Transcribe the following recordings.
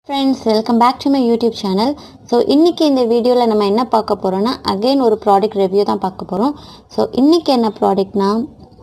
friends welcome back to my YouTube channel so இன்றைக்கி இந்த வீடியோவில் நம்ம என்ன பார்க்க போகிறோன்னா அகைன் ஒரு ப்ராடக்ட் ரிவ்யூ தான் பார்க்க போகிறோம் ஸோ இன்றைக்கி என்ன ப்ராடக்ட்னா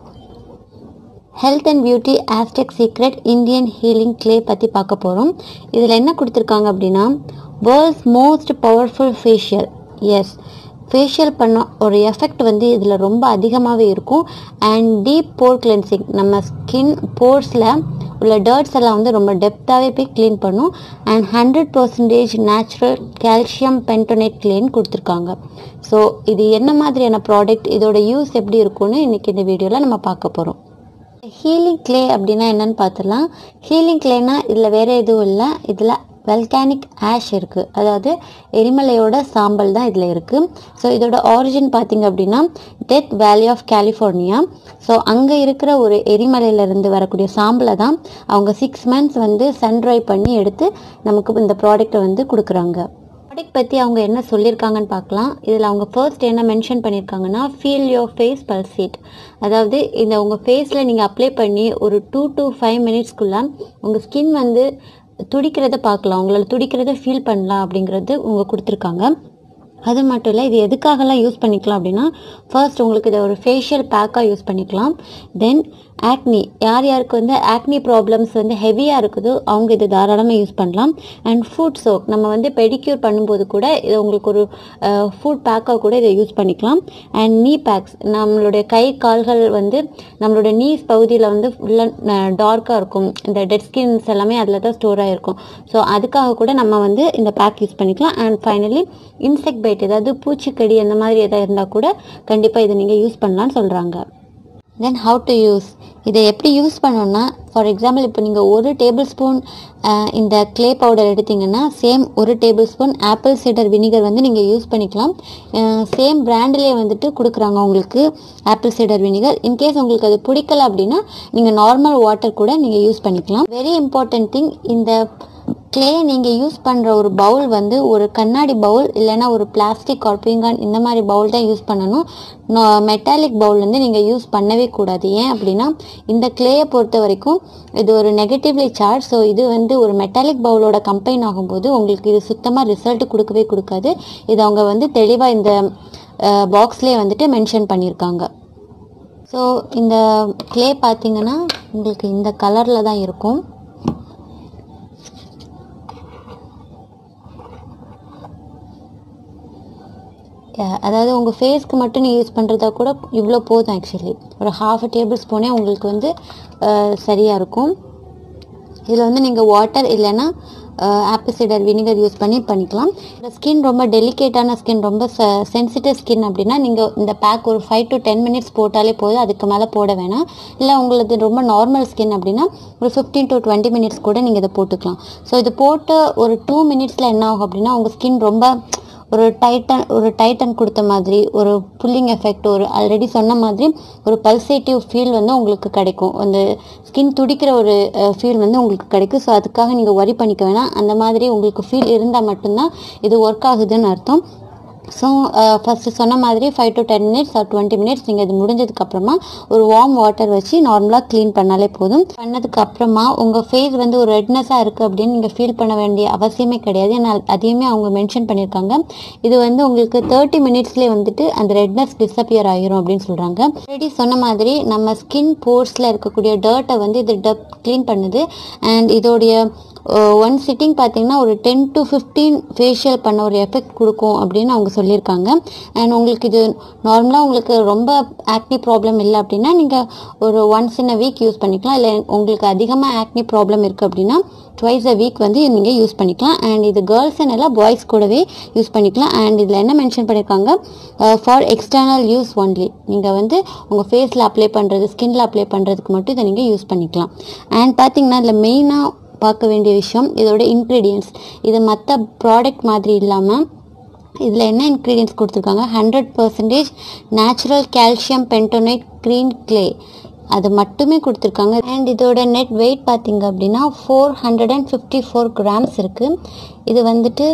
health and beauty Aztec secret Indian healing clay பற்றி பார்க்க போகிறோம் இதில் என்ன கொடுத்துருக்காங்க அப்படின்னா world's most powerful facial as facial பண்ண ஒரு எஃபெக்ட் வந்து இதில் ரொம்ப அதிகமாகவே இருக்கும் அண்ட் டீப் போர் கிளென்சிங் நம்ம ஸ்கின் போர்ஸில் உள்ள டர்ட்ஸ் எல்லாம் வந்து ரொம்ப டெப்த்தாகவே போய் க்ளீன் பண்ணும் and hundred percentage natural calcium bentonite clean கொடுத்துருக்காங்க ஸோ இது என்ன மாதிரியான ப்ராடக்ட் இதோட யூஸ் எப்படி இருக்கும்னு இன்றைக்கி இந்த வீடியோவில் நம்ம பார்க்க போகிறோம் ஹீலிங் க்ளே அப்படின்னா என்னன்னு பார்த்துடலாம் ஹீலிங் க்ளேனா இதில் வேறு எதுவும் இல்லை இதில் வெல்கானிக் ஆஷ் இருக்குது அதாவது எரிமலையோட சாம்பல் தான் இதில் இருக்குது ஸோ இதோட ஆரிஜின் பார்த்தீங்க அப்படின்னா டெத் வேலி ஆஃப் கலிஃபோர்னியா ஸோ அங்கே இருக்கிற ஒரு எரிமலையிலேருந்து வரக்கூடிய சாம்பலை தான் அவங்க சிக்ஸ் மந்த்ஸ் வந்து சன் ட்ரை பண்ணி எடுத்து நமக்கு இந்த ப்ராடக்ட்டை வந்து கொடுக்குறாங்க ப்ராடக்ட் பற்றி அவங்க என்ன சொல்லியிருக்காங்கன்னு பார்க்கலாம் இதில் அவங்க ஃபர்ஸ்ட் என்ன மென்ஷன் பண்ணியிருக்காங்கன்னா ஃபீல் யோர் ஃபேஸ் பல்சேட் அதாவது இந்த உங்கள் ஃபேஸில் நீங்கள் அப்ளை பண்ணி ஒரு டூ டு ஃபைவ் மினிட்ஸ்க்குள்ளே உங்கள் ஸ்கின் வந்து துடிக்கிறத பார்க்கலாம் உங்களால் துடிக்கிறத ஃபீல் பண்ணலாம் அப்படிங்கிறது உங்க கொடுத்துருக்காங்க அது மட்டும் இல்லை இது எதுக்காகலாம் யூஸ் பண்ணிக்கலாம் அப்படின்னா ஃபர்ஸ்ட் உங்களுக்கு இதை ஒரு ஃபேஷியல் பேக்காக யூஸ் பண்ணிக்கலாம் தென் ஆக்னி யார் யாருக்கு வந்து ஆக்னி ப்ராப்ளம்ஸ் வந்து ஹெவியாக இருக்குதோ அவங்க இது தாராளமாக யூஸ் பண்ணலாம் அண்ட் ஃபுட் சோக் நம்ம வந்து பெடிக்யூர் பண்ணும்போது கூட இது உங்களுக்கு ஒரு ஃபுட் பேக்காக கூட இதை யூஸ் பண்ணிக்கலாம் அண்ட் நீ பேக்ஸ் நம்மளுடைய கை கால்கள் வந்து நம்மளோட நீஸ் பகுதியில் வந்து ஃபுல்லாக டார்க்காக இருக்கும் இந்த டெட் ஸ்கின்ஸ் எல்லாமே அதில் தான் ஸ்டோர் ஆகிருக்கும் ஸோ அதுக்காக கூட நம்ம வந்து இந்த பேக் யூஸ் பண்ணிக்கலாம் அண்ட் ஃபைனலி இன்செக்ட் பைட் ஏதாவது பூச்சிக்கடி அந்த மாதிரி எதாவது இருந்தால் கூட கண்டிப்பாக இதை நீங்கள் யூஸ் பண்ணலான்னு சொல்கிறாங்க தென் ஹவு டு யூஸ் இதை எப்படி யூஸ் பண்ணணும்னா ஃபார் எக்ஸாம்பிள் இப்போ நீங்கள் ஒரு டேபிள் ஸ்பூன் இந்த க்ளே பவுடர் எடுத்தீங்கன்னா சேம் ஒரு tablespoon apple cider vinegar வந்து நீங்கள் யூஸ் பண்ணிக்கலாம் சேம் பிராண்டிலே வந்துட்டு கொடுக்குறாங்க உங்களுக்கு ஆப்பிள் சைடர் வினிகர் இன்கேஸ் உங்களுக்கு அது பிடிக்கல அப்படின்னா நீங்கள் நார்மல் வாட்டர் கூட நீங்கள் யூஸ் பண்ணிக்கலாம் வெரி இம்பார்ட்டன்ட் திங் இந்த க்ளே நீங்கள் யூஸ் பண்ணுற ஒரு பவுல் வந்து ஒரு கண்ணாடி பவுல் இல்லைன்னா ஒரு பிளாஸ்டிக் ஆர் பீங்கான் இந்த மாதிரி பவுல் தான் யூஸ் பண்ணணும் மெட்டாலிக் பவுல் வந்து நீங்கள் யூஸ் பண்ணவே கூடாது ஏன் அப்படின்னா இந்த க்ளேயை பொறுத்த வரைக்கும் இது ஒரு நெகட்டிவ்லி சார்ஜ் ஸோ இது வந்து ஒரு மெட்டாலிக் பவுலோட கம்பைன் ஆகும்போது உங்களுக்கு இது சுத்தமாக ரிசல்ட் கொடுக்கவே கொடுக்காது இது அவங்க வந்து தெளிவாக இந்த பாக்ஸ்லேயே வந்துட்டு மென்ஷன் பண்ணியிருக்காங்க ஸோ இந்த க்ளே பார்த்தீங்கன்னா உங்களுக்கு இந்த கலரில் தான் இருக்கும் அதாவது உங்கள் ஃபேஸ்க்கு மட்டும் நீங்கள் யூஸ் பண்ணுறதா கூட இவ்வளோ போதும் ஆக்சுவலி ஒரு ஹாஃப் டேபிள் ஸ்பூனே உங்களுக்கு வந்து சரியாக இருக்கும் இதில் வந்து நீங்கள் வாட்டர் இல்லைன்னா ஆப்பிள் சைடர் வினிகர் யூஸ் பண்ணி பண்ணிக்கலாம் இந்த ஸ்கின் ரொம்ப டெலிகேட்டான ஸ்கின் ரொம்ப சென்சிட்டிவ் ஸ்கின் அப்படின்னா நீங்கள் இந்த பேக் ஒரு ஃபைவ் டு டென் மினிட்ஸ் போட்டாலே போதும் அதுக்கு மேலே போட வேணாம் இல்லை உங்களுக்கு ரொம்ப நார்மல் ஸ்கின் அப்படின்னா ஒரு ஃபிஃப்டீன் டு டுவெண்ட்டி மினிட்ஸ் கூட நீங்கள் இதை போட்டுக்கலாம் ஸோ இது போட்டு ஒரு டூ மினிட்ஸில் என்ன ஆகும் அப்படின்னா உங்கள் ஸ்கின் ரொம்ப ஒரு டைட்டன் ஒரு டைட்டன் கொடுத்த மாதிரி ஒரு புல்லிங் எஃபெக்ட் ஒரு ஆல்ரெடி சொன்ன மாதிரி ஒரு பல்சேட்டிவ் ஃபீல் வந்து உங்களுக்கு கிடைக்கும் அந்த ஸ்கின் துடிக்கிற ஒரு ஃபீல் வந்து உங்களுக்கு கிடைக்கும் ஸோ அதுக்காக நீங்கள் ஒரி பண்ணிக்க வேணாம் அந்த மாதிரி உங்களுக்கு ஃபீல் இருந்தால் மட்டும்தான் இது ஒர்க் ஆகுதுன்னு அர்த்தம் ஸோ ஃபஸ்ட்டு சொன்ன மாதிரி five to ten minutes or twenty minutes நீங்கள் இது முடிஞ்சதுக்கப்புறமா ஒரு வார்ம் வாட்டர் வச்சு நார்மலாக க்ளீன் பண்ணாலே போதும் பண்ணதுக்கு அப்புறமா உங்கள் ஃபேஸ் வந்து ஒரு ரெட்னஸாக இருக்குது அப்படின்னு நீங்கள் ஃபீல் பண்ண வேண்டிய அவசியமே கிடையாது ஏன்னா அதையுமே அவங்க மென்ஷன் பண்ணியிருக்காங்க இது வந்து உங்களுக்கு தேர்ட்டி மினிட்ஸ்லேயே வந்துட்டு அந்த ரெட்னஸ் டிஸப்பியர் ஆகிரும் அப்படின்னு சொல்கிறாங்க ஆல்ரெடி சொன்ன மாதிரி நம்ம ஸ்கின் போர்ஸில் இருக்கக்கூடிய டர்ட்டை வந்து இது டப் க்ளீன் பண்ணுது அண்ட் இதோடைய ஒன் சிட்டிங் பார்த்தீங்கன்னா ஒரு டென் டு ஃபிஃப்டீன் ஃபேஷியல் பண்ண ஒரு எஃபெக்ட் கொடுக்கும் அப்படின்னு அவங்க சொல்லியிருக்காங்க அண்ட் உங்களுக்கு இது நார்மலாக உங்களுக்கு ரொம்ப ஆக்னி ப்ராப்ளம் இல்லை அப்படின்னா நீங்கள் ஒரு once in a week use பண்ணிக்கலாம் இல்லை உங்களுக்கு அதிகமாக ஆக்னி ப்ராப்ளம் இருக்குது அப்படின்னா ட்வைஸ் அ வீக் வந்து நீங்கள் யூஸ் பண்ணிக்கலாம் அண்ட் இது கேர்ள்ஸ் எல்லாம் பாய்ஸ் கூடவே யூஸ் பண்ணிக்கலாம் அண்ட் இதில் என்ன மென்ஷன் பண்ணியிருக்காங்க ஃபார் எக்ஸ்டர்னல் யூஸ் ஒன்லி நீங்கள் வந்து உங்கள் ஃபேஸில் அப்ளை பண்ணுறது ஸ்கின்ல அப்ளை பண்ணுறதுக்கு மட்டும் இதை நீங்கள் யூஸ் பண்ணிக்கலாம் அண்ட் பார்த்தீங்கன்னா இதில் மெயினாக பார்க்க வேண்டிய விஷயம் இதோட இன்க்ரீடியன்ஸ் இது மற்ற ப்ராடக்ட் மாதிரி இல்லாமல் இதில் என்ன இன்க்ரீடியன்ஸ் கொடுத்துருக்காங்க hundred percentage natural calcium bentonite green clay அது மட்டுமே கொடுத்துருக்காங்க அண்ட் இதோட நெட் வெயிட் பார்த்தீங்க அப்படின்னா four hundred and fifty four grams இருக்குது இது வந்துட்டு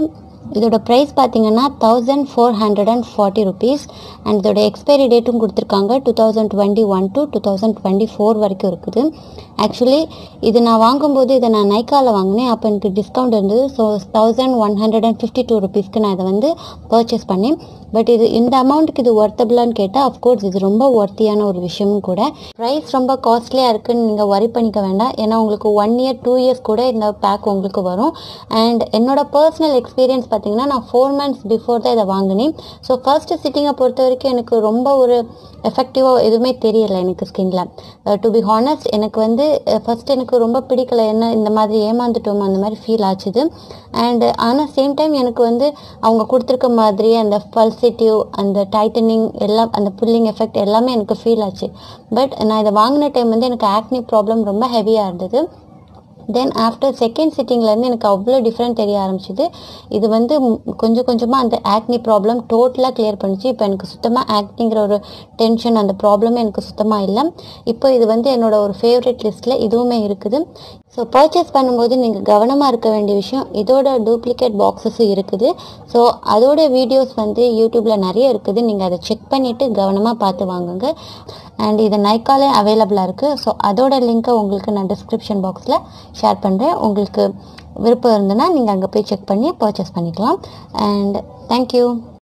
இதோட ப்ரைஸ் பார்த்தீங்கன்னா thousand four hundred and forty rupees and இதோட எக்ஸ்பைரி டேட்டும் கொடுத்துருக்காங்க two thousand twenty one to two thousand twenty four வரைக்கும் இருக்குது ஆக்சுவலி இது நான் வாங்கும்போது இதை நான் நைக்காவில் வாங்கினேன் அப்போ எனக்கு டிஸ்கவுண்ட் இருந்தது so thousand one hundred and fifty two ருபீஸ்க்கு நான் இதை வந்து பர்ச்சேஸ் பண்ணேன் பட் இது இந்த அமௌண்ட்டுக்கு இது ஒர்த்தபிளான்னு கேட்டால் அஃப்கோர்ஸ் இது ரொம்ப ஒர்த்தியான ஒரு விஷயமும் கூட ப்ரைஸ் ரொம்ப காஸ்ட்லியாக இருக்குன்னு நீங்கள் ஒரி பண்ணிக்க வேண்டாம் ஏன்னா உங்களுக்கு ஒன் இயர் டூ இயர்ஸ் கூட இந்த பேக் உங்களுக்கு வரும் அண்ட் என்னோட பர்சனல் எக்ஸ்பீரியன்ஸ் பார்த்தீங்கன்னா நான் ஃபோர் மந்த்ஸ் பிஃபோர் தான் இதை வாங்கினேன் ஸோ ஃபர்ஸ்ட் சிட்டிங்கை பொறுத்த வரைக்கும் எனக்கு ரொம்ப ஒரு எஃபெக்டிவாக எதுவுமே தெரியல எனக்கு ஸ்கின்ல டு பி ஹானஸ்ட் எனக்கு வந்து ஃபர்ஸ்ட் எனக்கு ரொம்ப பிடிக்கல என்ன இந்த மாதிரி ஏமாந்துட்டோம் அந்த மாதிரி ஃபீல் ஆச்சுது அண்ட் ஆனால் சேம் டைம் எனக்கு வந்து அவங்க கொடுத்துருக்க மாதிரி அந்த பல்சிட்டிவ் அந்த டைட்டனிங் எல்லாம் அந்த புல்லிங் எஃபெக்ட் எல்லாமே எனக்கு ஃபீல் ஆச்சு பட் நான் இதை வாங்கின டைம் வந்து எனக்கு ஆக்னி ப்ராப்ளம் ரொம்ப ஹெவியாக இருந்தது தென் ஆஃப்டர் செகண்ட் சிட்டிங்லேருந்து எனக்கு அவ்வளோ டிஃப்ரெண்ட் தெரிய ஆரம்பிச்சுது இது வந்து ம், கொஞ்சம் கொஞ்சமாக அந்த ஆக்னி ப்ராப்ளம் டோட்டலாக கிளியர் பண்ணிச்சு இப்போ எனக்கு சுத்தமாக ஆக்னிங்கிற ஒரு டென்ஷன் அந்த ப்ராப்ளமே எனக்கு சுத்தமாக இல்லை இப்போ இது வந்து என்னோட ஒரு ஃபேவரட் லிஸ்ட்டில் இதுவுமே இருக்குது ஸோ பர்ச்சேஸ் பண்ணும்போது நீங்கள் கவனமாக இருக்க வேண்டிய விஷயம் இதோட டூப்ளிகேட் பாக்ஸஸும் இருக்குது ஸோ அதோட வீடியோஸ் வந்து யூடியூப்பில் நிறைய இருக்குது நீங்கள் அதை செக் பண்ணிவிட்டு கவனமாக பார்த்து வாங்குங்க அண்ட் இது நைக்காலே அவைலபிளாக இருக்குது ஸோ அதோட லிங்க்கை உங்களுக்கு நான் டிஸ்கிரிப்ஷன் பாக்ஸில் ஷேர் பண்ணுறேன் உங்களுக்கு விருப்பம் இருந்ததுன்னா நீங்கள் அங்கே போய் செக் பண்ணி பர்ச்சேஸ் பண்ணிக்கலாம் அண்ட் தேங்க்யூ